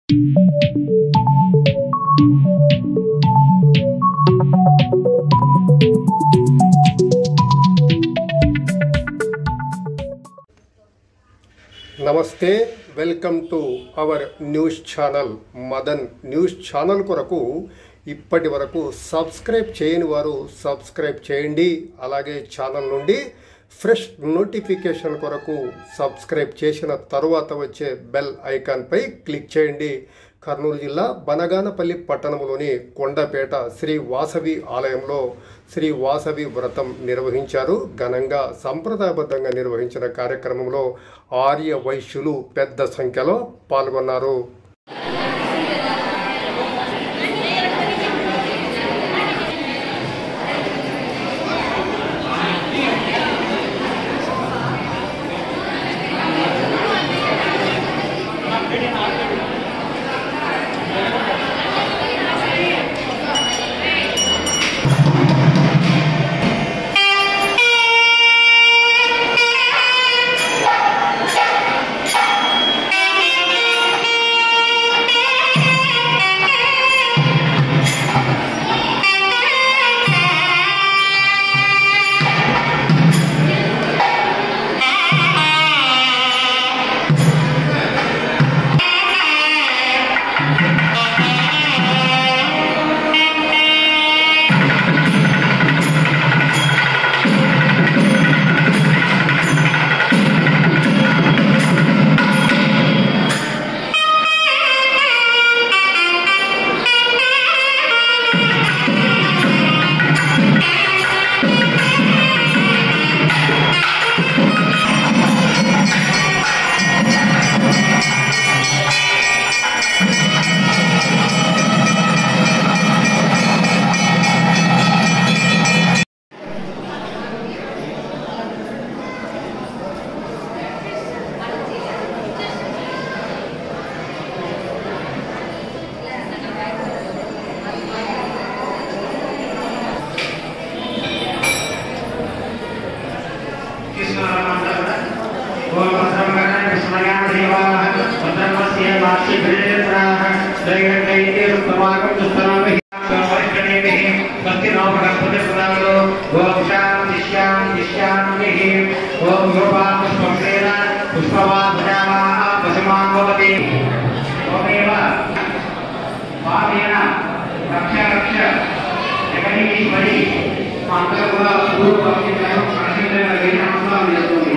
నమస్తే welcome to our news channel Madan news channel కొరకు ఇప్పటి వరకు సబ్స్క్రైబ్ చేయని వారు సబ్స్క్రైబ్ చేయండి అలాగే ఛానల్ నుండి ఫ్రెష్ నోటిఫికేషన్ కొరకు సబ్స్క్రైబ్ చేసిన తరువాత వచ్చే బెల్ ఐకాన్పై క్లిక్ చేయండి కర్నూలు జిల్లా బనగానపల్లి పట్టణంలోని కొండపేట శ్రీ వాసవి ఆలయంలో శ్రీ వాసవి వ్రతం నిర్వహించారు ఘనంగా సంప్రదాయబద్ధంగా నిర్వహించిన కార్యక్రమంలో ఆర్య వైశ్యులు పెద్ద సంఖ్యలో పాల్గొన్నారు రక్ష రక్ష జగదీశ్వరి మా అందరూ కూడా పూర్వ నమస్కారం చేస్తుంది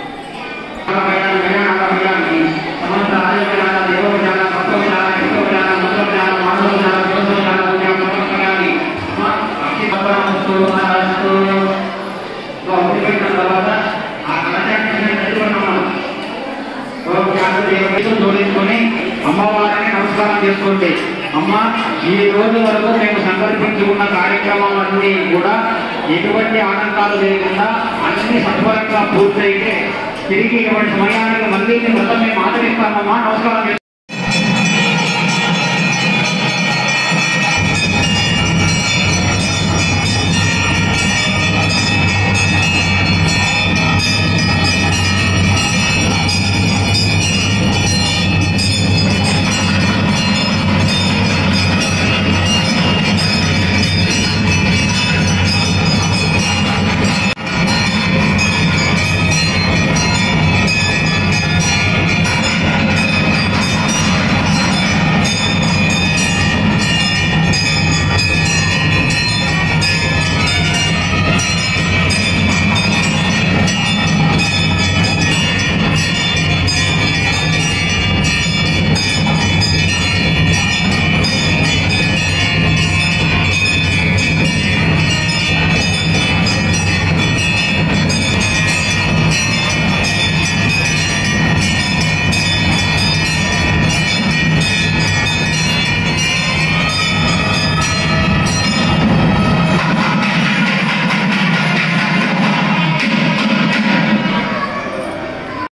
జోడించుకొని అమ్మవారిని నమస్కారం చేసుకోండి అమ్మ ఈ రోజు వరకు మేము సంకల్పించుకున్న కార్యక్రమాలన్నీ కూడా ఎటువంటి ఆటంకాలు లేకుండా అన్ని సత్వరంగా పూర్తయితే తిరిగి ఇటువంటి సమయానికి మళ్ళీ మీ వ్రతం మేము ఆచరిస్తామమ్మా నమస్కారం